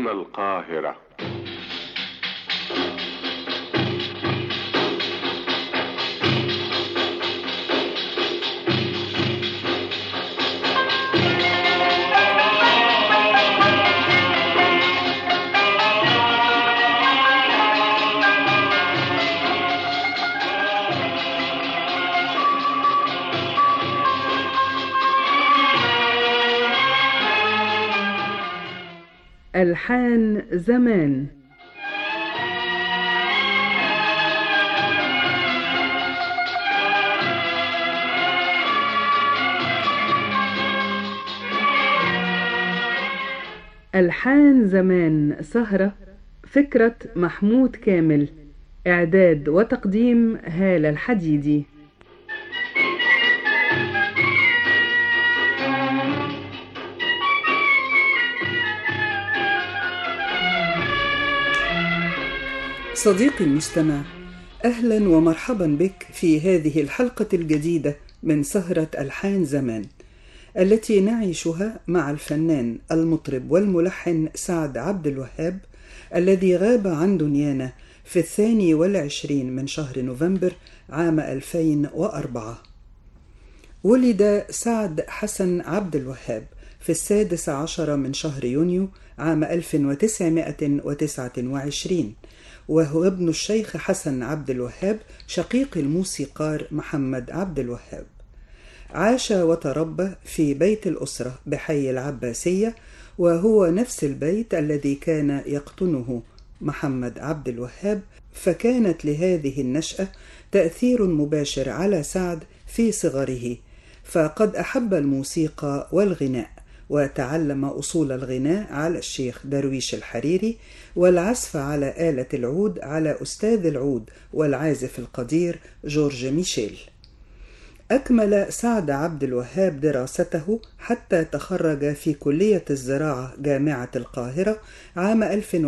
إلى القاهرة ألحان زمان ألحان زمان سهرة فكرة محمود كامل إعداد وتقديم هالة الحديدي صديقي المستمع اهلا ومرحبا بك في هذه الحلقه الجديده من سهره الحان زمان التي نعيشها مع الفنان المطرب والملحن سعد عبد الوهاب الذي غاب عن دنيانا في الثاني والعشرين من شهر نوفمبر عام 2004 ولد سعد حسن عبد الوهاب في السادس عشر من شهر يونيو عام 1929 وهو ابن الشيخ حسن عبد الوهاب شقيق الموسيقار محمد عبد الوهاب عاش وتربى في بيت الأسرة بحي العباسية وهو نفس البيت الذي كان يقطنه محمد عبد الوهاب فكانت لهذه النشأة تأثير مباشر على سعد في صغره فقد أحب الموسيقى والغناء وتعلم أصول الغناء على الشيخ درويش الحريري والعزف على آلة العود على أستاذ العود والعازف القدير جورج ميشيل أكمل سعد عبد الوهاب دراسته حتى تخرج في كلية الزراعة جامعة القاهرة عام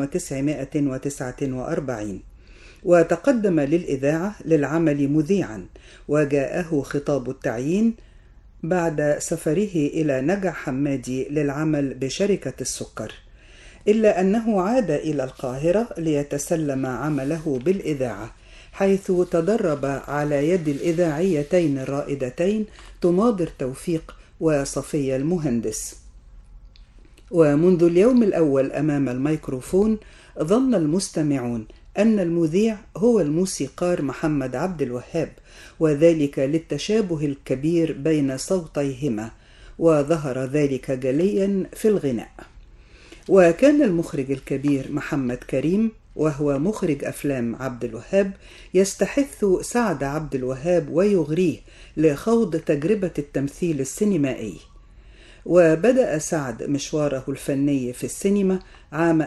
1949 وتقدم للإذاعة للعمل مذيعا وجاءه خطاب التعيين بعد سفره إلى نجع حمادي للعمل بشركة السكر إلا أنه عاد إلى القاهرة ليتسلم عمله بالإذاعة حيث تدرب على يد الإذاعيتين الرائدتين تماضر توفيق وصفية المهندس ومنذ اليوم الأول أمام الميكروفون ظن المستمعون أن المذيع هو الموسيقار محمد عبد الوهاب وذلك للتشابه الكبير بين صوتيهما وظهر ذلك جليا في الغناء وكان المخرج الكبير محمد كريم وهو مخرج افلام عبد الوهاب يستحث سعد عبد الوهاب ويغريه لخوض تجربه التمثيل السينمائي وبدأ سعد مشواره الفني في السينما عام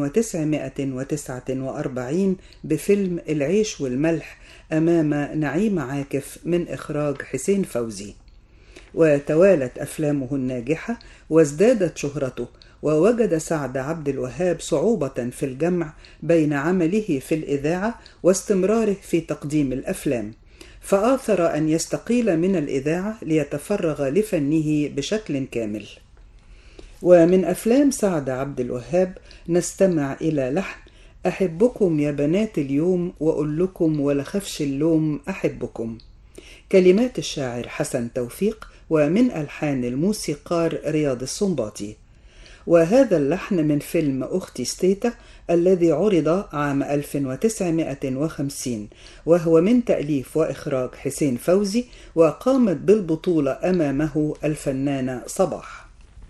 1949 بفيلم العيش والملح أمام نعيم عاكف من إخراج حسين فوزي وتوالت أفلامه الناجحة وازدادت شهرته ووجد سعد عبد الوهاب صعوبة في الجمع بين عمله في الإذاعة واستمراره في تقديم الأفلام فآثر أن يستقيل من الإذاعة ليتفرغ لفنه بشكل كامل ومن أفلام سعد عبد الوهاب نستمع إلى لحن أحبكم يا بنات اليوم وأقول لكم ولا خفش اللوم أحبكم كلمات الشاعر حسن توفيق ومن ألحان الموسيقار رياض السنباطي وهذا اللحن من فيلم أختي ستيتا الذي عرض عام 1950 وهو من تأليف وإخراج حسين فوزي وقامت بالبطولة أمامه الفنانة صباح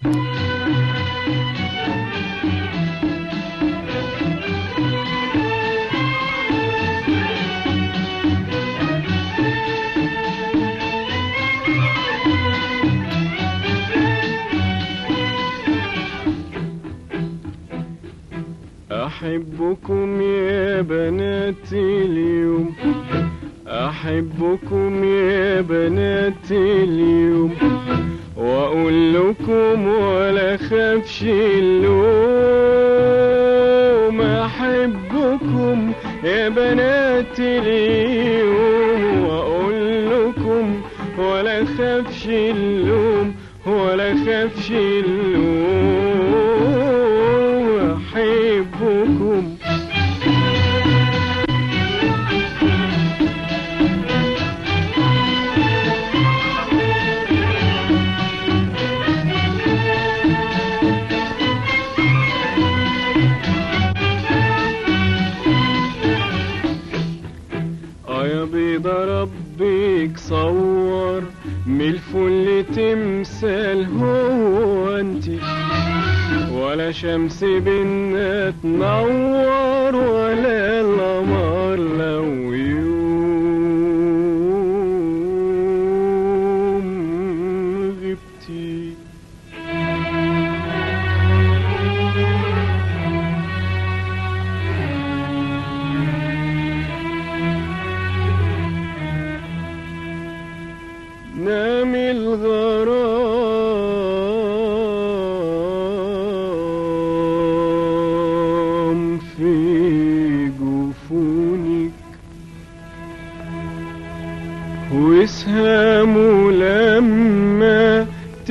أحبكم يا بنات اليوم أحبكم يا بنات اليوم وأقول لكم ولا خافش اللوم أحبكم يا بنات اليوم وأقول لكم ولا خافش اللوم ولا خافش اللوم أحب أحبكم اه يا بيضة ربك صور من الفل تمثال هو انتي ولا شمس بينا تنور ولا القمر لو يوم غبتي نام الغرام في جفونك واسهام لما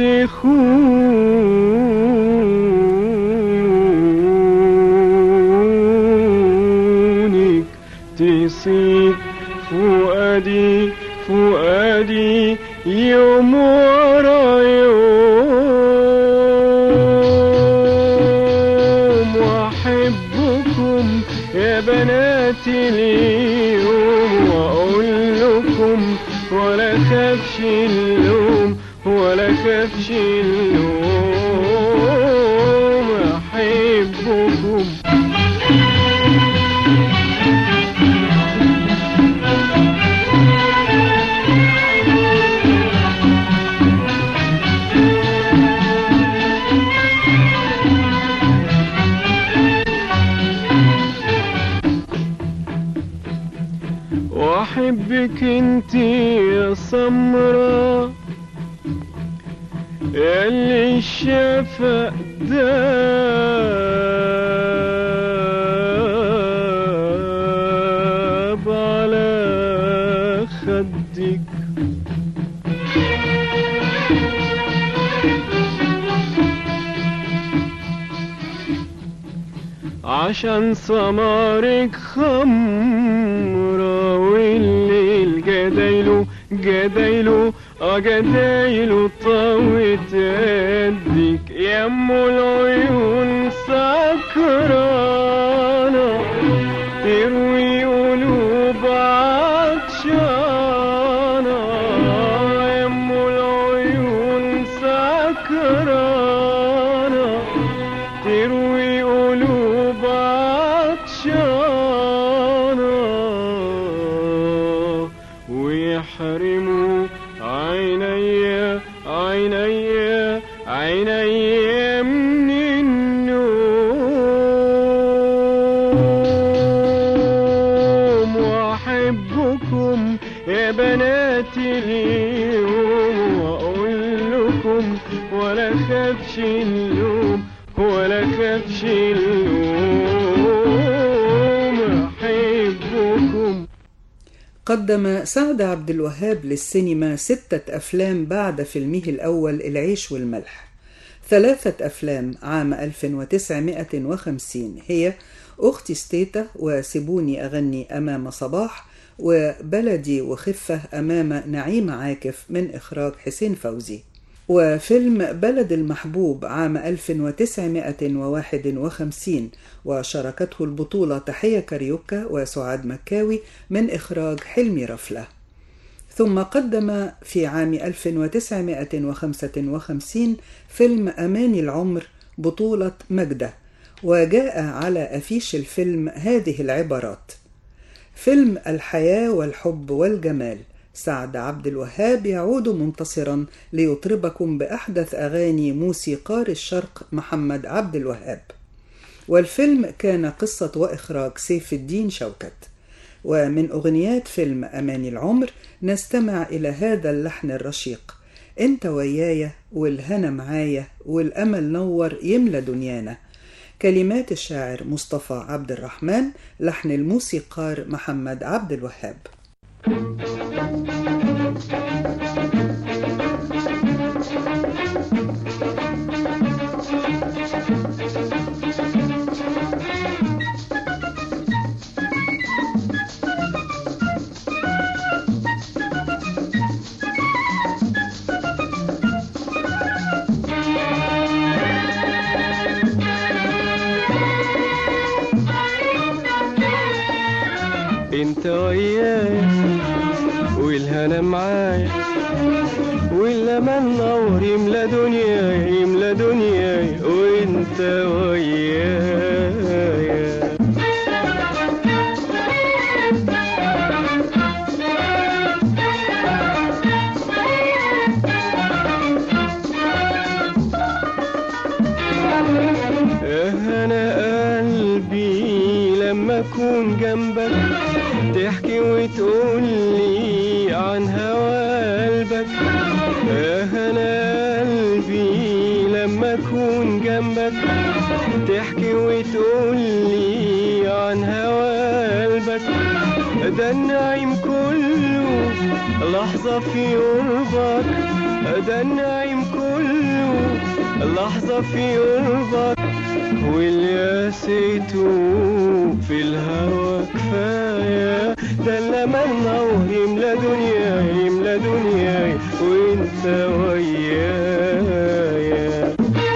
تخونك تصيب فؤادي فؤادي يوم ورا يوم واحبكم يا بناتي اليوم واقول لكم ولا خافش اللوم ولا خافش اللوم احبكم واحبك انت يا سمرة اللي الشفق داب على خدك عشان سمارك خمرة والليل جدايله جدايله اه جدايله طوت قدك يا ام العيون سكرانة تروي قلوب عطشانة يا ام العيون سكرانة تروي قلوب عطشانة ويحرموا عيني عيني عيني من النوم واحبكم يا بناتي اليوم واقول لكم ولا خافش اللوم ولا خافش اللوم احبكم قدم سعد عبد الوهاب للسينما ستة أفلام بعد فيلمه الأول العيش والملح ثلاثة أفلام عام 1950 هي أختي ستيتا وسيبوني أغني أمام صباح وبلدي وخفة أمام نعيم عاكف من إخراج حسين فوزي وفيلم بلد المحبوب عام 1951 وشاركته البطولة تحية كاريوكا وسعاد مكاوي من إخراج حلمي رفلة ثم قدم في عام 1955 فيلم أماني العمر بطولة مجدة وجاء على أفيش الفيلم هذه العبارات فيلم الحياة والحب والجمال سعد عبد الوهاب يعود منتصرا ليطربكم بأحدث أغاني موسيقار الشرق محمد عبد الوهاب والفيلم كان قصة وإخراج سيف الدين شوكت ومن أغنيات فيلم أماني العمر نستمع إلى هذا اللحن الرشيق انت ويايا والهنا معايا والأمل نور يملى دنيانا كلمات الشاعر مصطفى عبد الرحمن لحن الموسيقار محمد عبد الوهاب وانت وياي والهنا معايا والأمان نور يملى دنياي يملى دنياي وانت وياي انا قلبي لما اكون جنبك تحكي وتقول لي عن هوا قلبك انا قلبي لما اكون جنبك تحكي وتقول لي عن هوا قلبك ده النعيم كله لحظة في قربك ده النعيم كله لحظة في قربك واللي قسيته في الهوى كفاية ده لما النور يملى دنياي يملى دنياي وانت ويايا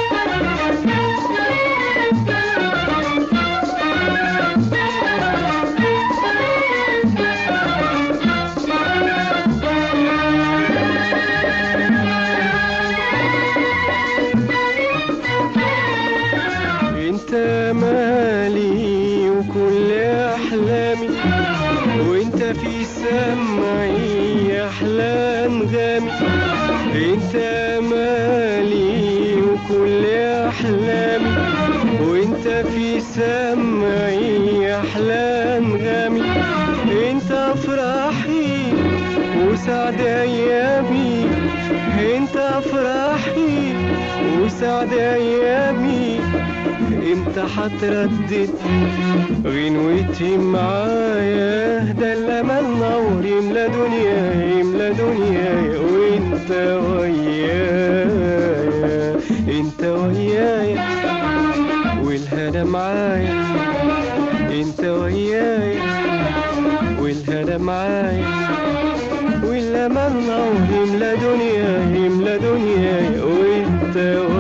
انت مالي وكل احلامي وانت في سمعي احلى انغامي انت مالي وكل احلامي وانت في سمعي احلى انغامي انت افراحي وسعد ايامي انت افراحي وسعد ايامي امتى هتردد غنوتي معايا ده لما النور يملى دنياي يملى دنياي وانت ويايا انت ويايا والهنا معايا انت ويايا والهنا معايا ولما النور يملى دنياي يملى دنياي وانت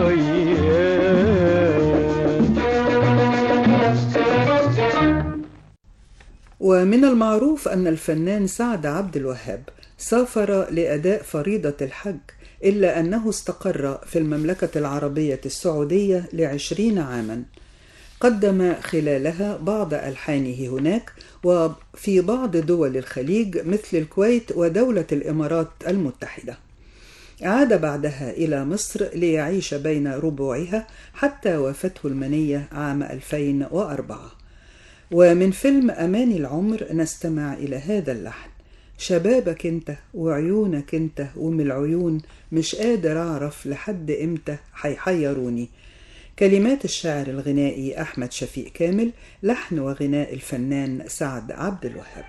ويايا ومن المعروف أن الفنان سعد عبد الوهاب سافر لأداء فريضة الحج إلا أنه استقر في المملكة العربية السعودية لعشرين عاما قدم خلالها بعض ألحانه هناك وفي بعض دول الخليج مثل الكويت ودولة الإمارات المتحدة عاد بعدها إلى مصر ليعيش بين ربوعها حتى وافته المنية عام 2004 ومن فيلم أماني العمر نستمع إلى هذا اللحن شبابك انت وعيونك انت ومن العيون مش قادر أعرف لحد إمتى حيحيروني كلمات الشاعر الغنائي أحمد شفيق كامل لحن وغناء الفنان سعد عبد الوهاب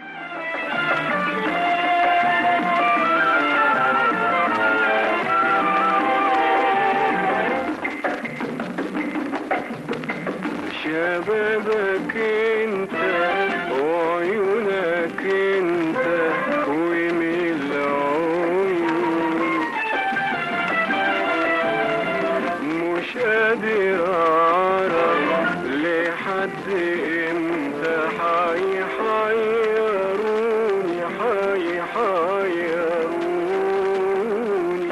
شبابك انت وعيونك انت ومن العيون مش قادر اعرف لحد امتى حيحيروني حيحيروني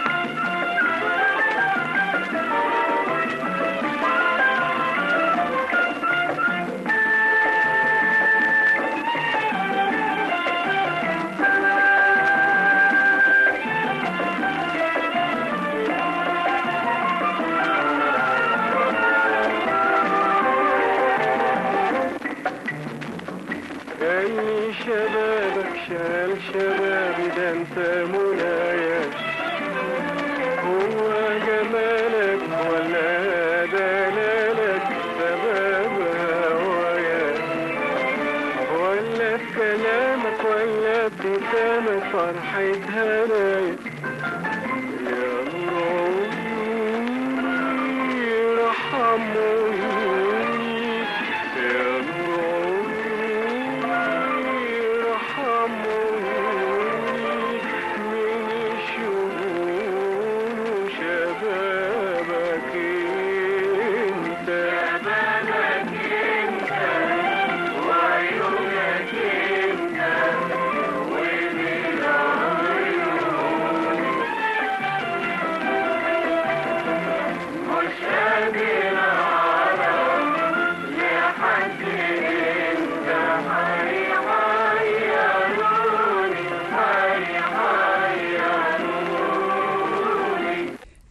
اي شبابك شال شبابي ده انت منايا هو جمالك ولا دلالك سبب هوايا ولا في كلامك ولا ابتسامك فرحة هنايا يا نور عيوني رحموني يا نور عيوني رحموني من الشهور شبابك انت شبابك انت وعيونك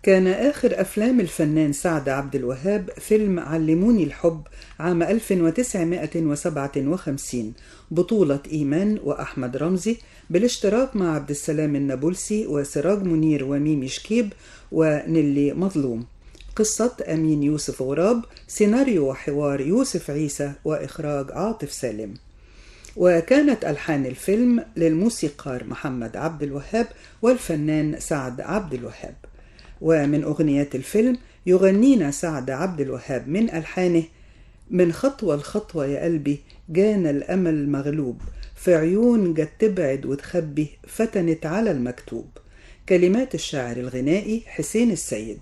كان آخر أفلام الفنان سعد عبد الوهاب فيلم علموني الحب عام 1957 بطولة إيمان وأحمد رمزي بالاشتراك مع عبد السلام النابلسي وسراج منير وميمي شكيب ونيلي مظلوم قصة أمين يوسف غراب سيناريو وحوار يوسف عيسى وإخراج عاطف سالم وكانت ألحان الفيلم للموسيقار محمد عبد الوهاب والفنان سعد عبد الوهاب ومن أغنيات الفيلم يغنينا سعد عبد الوهاب من ألحانه من خطوة لخطوة يا قلبي جانا الأمل مغلوب في عيون جت تبعد وتخبي فتنت على المكتوب كلمات الشاعر الغنائي حسين السيد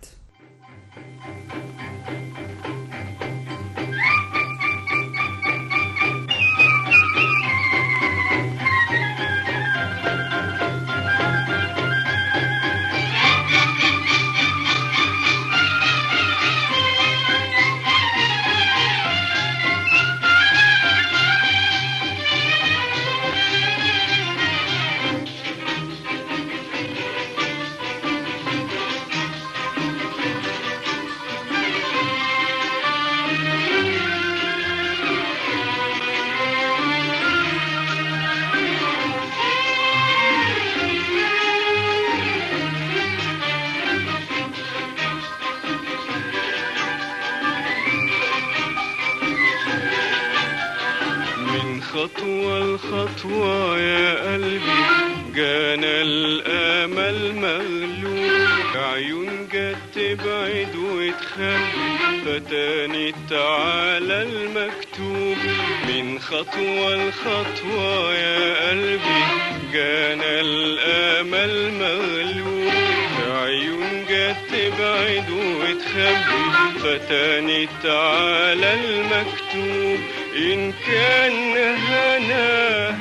من خطوة لخطوة يا قلبي جانا الأمل مغلوب عيون جت تبعد وتخبي فتانت على المكتوب من خطوة لخطوة يا قلبي جانا الأمل مغلوب عيون جت تبعد وتخبي فتانت على المكتوب إن كان هنا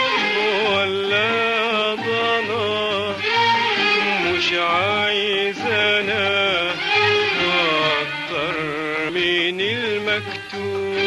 ولا ضنا مش عايز أنا أكتر من المكتوب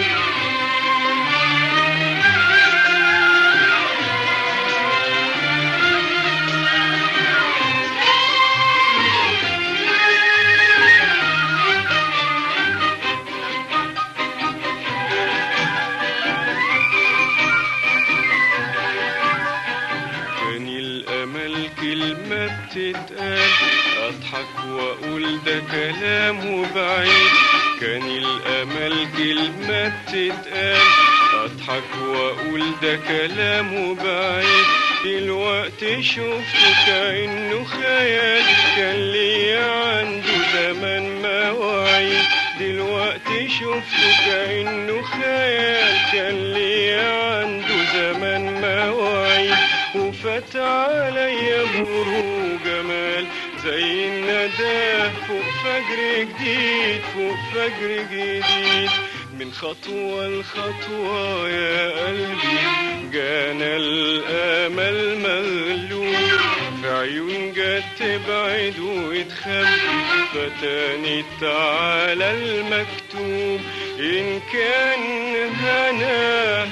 كان الأمل كلمة بتتقال أضحك وأقول ده كلامه بعيد كان الأمل كلمة بتتقال أضحك وأقول ده كلامه بعيد دلوقتي شفته كأنه خيال كان ليا عنده زمان مواعيد دلوقتي شفته كأنه خيال كان ليا عنده زمان مواعيد وفات عليا غرور جمال زي الندى فوق فجر جديد فوق فجر جديد من خطوة لخطوة يا قلبي جانا الأمل مغلوب في عيون جت تبعد وتخبي فتانت على المكتوب إن كان هنا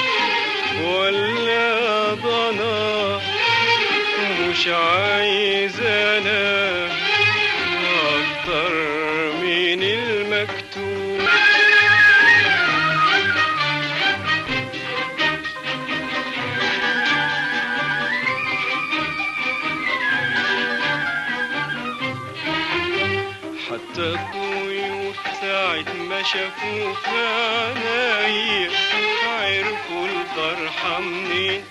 ولا ضنا مش عايز انا اكتر من المكتوب حتى الطيور ساعة ما شافوا عينيا عرفوا الفرحة منين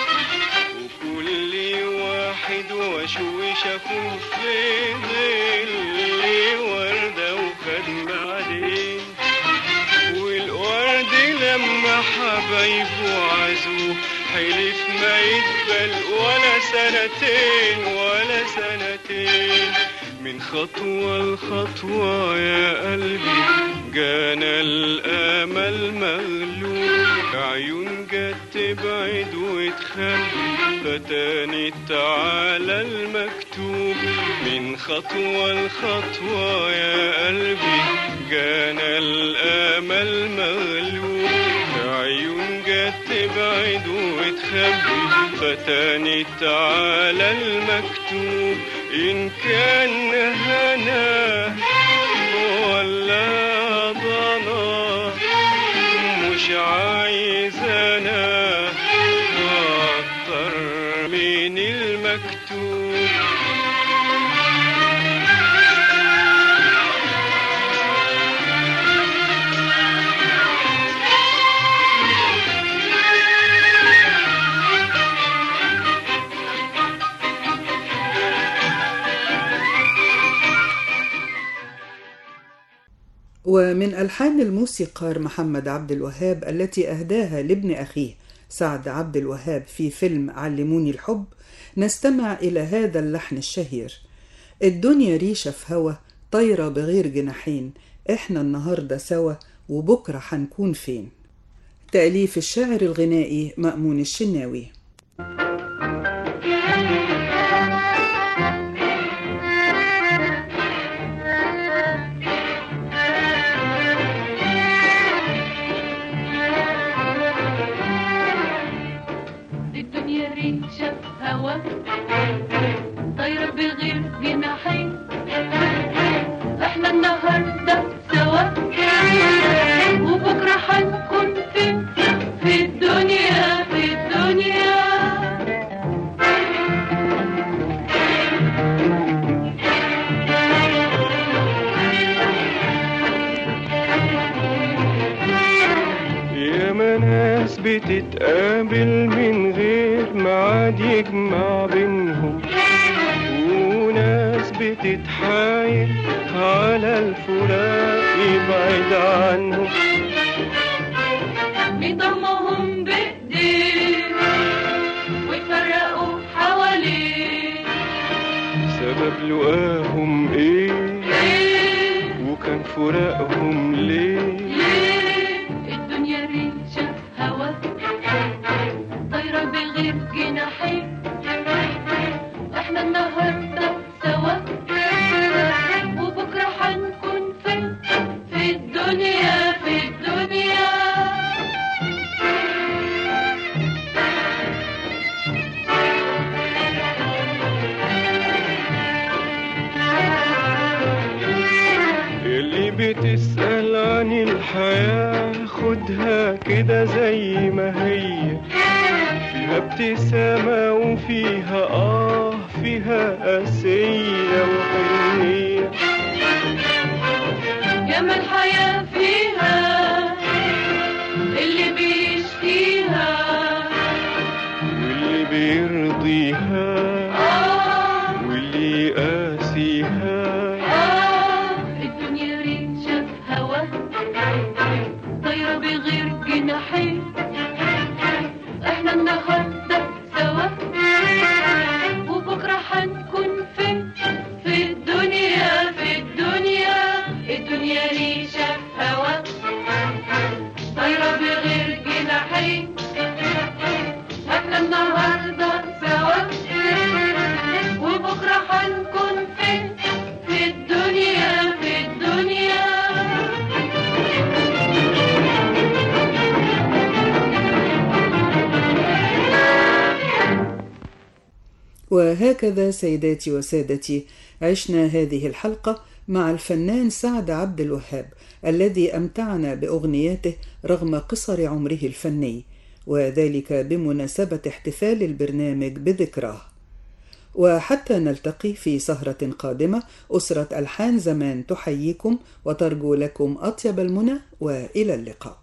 وكل واحد وشو شافوه في ظل وردة وخد معدين والورد لما حبايبه عزوه حلف ما يقبل ولا سنتين ولا سنتين من خطوة لخطوة يا قلبي جانا الأمل مغلوب عيون جت تبعد وتخبي فتانت على المكتوب من خطوة لخطوة يا قلبي جانا الأمل مغلوب عيون جت تبعد وتخبي فتاني تعالى المكتوب إن كان هنا ولا ضنا مش عايز أنا أكتر من المكتوب ومن ألحان الموسيقار محمد عبد الوهاب التي أهداها لابن أخيه سعد عبد الوهاب في فيلم علموني الحب نستمع إلى هذا اللحن الشهير الدنيا ريشة في هوا طايرة بغير جناحين إحنا النهاردة سوا وبكرة حنكون فين تأليف الشاعر الغنائي مأمون الشناوي الدنيا ريشة في هوا طايرة بغير جناحين احنا النهاردة سوا وبكرة حنكون فين في الدنيا في الدنيا ياما ناس بتتقابل من غير ميعاد يجمع بينهم وناس بتتحايل على الفراق يبعد عنهم بيضمهم بإيديه ويفرقوا حواليه سبب لقاهم ايه ليه وكان فراقهم ليه ليه الدنيا ريشة في هوا طايرة بغير جناحين احنا النهاردة سوا وبكرة حنكون فين في الدنيا في الدنيا اللي بتسأل عن الحياة خدها كده زي ما هي فيها ابتسامة وفيها آه فيها قاسية وحنية ياما الحياة فيها اللي بيشكيها واللي بيرضيها آه واللي يقاسيها آه الدنيا ريشة في هوا طايرة بغير جناحين احنا النهاردة سوا وبكرة حنكون فين في الدنيا في الدنيا الدنيا ريشة في هوا طايرة بغير جناحين احنا النهاردة سوا وبكرة حنكون فين في الدنيا في الدنيا وهكذا سيداتي وسادتي عشنا هذه الحلقة مع الفنان سعد عبد الوهاب الذي أمتعنا بأغنياته رغم قصر عمره الفني وذلك بمناسبة احتفال البرنامج بذكراه وحتى نلتقي في سهرة قادمة أسرة ألحان زمان تحييكم وترجو لكم أطيب المنى وإلى اللقاء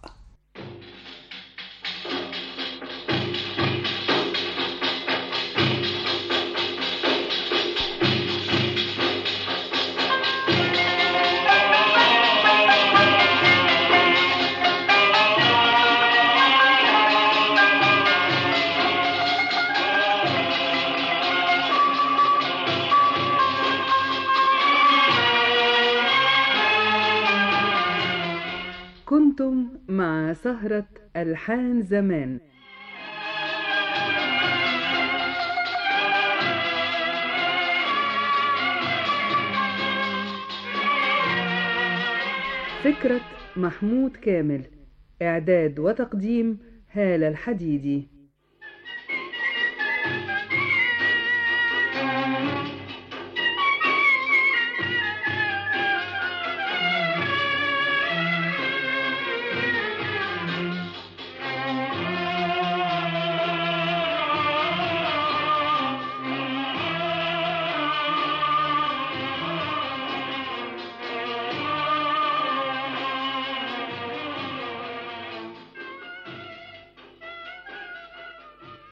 كنتم مع سهرة ألحان زمان فكرة محمود كامل إعداد وتقديم هالة الحديدي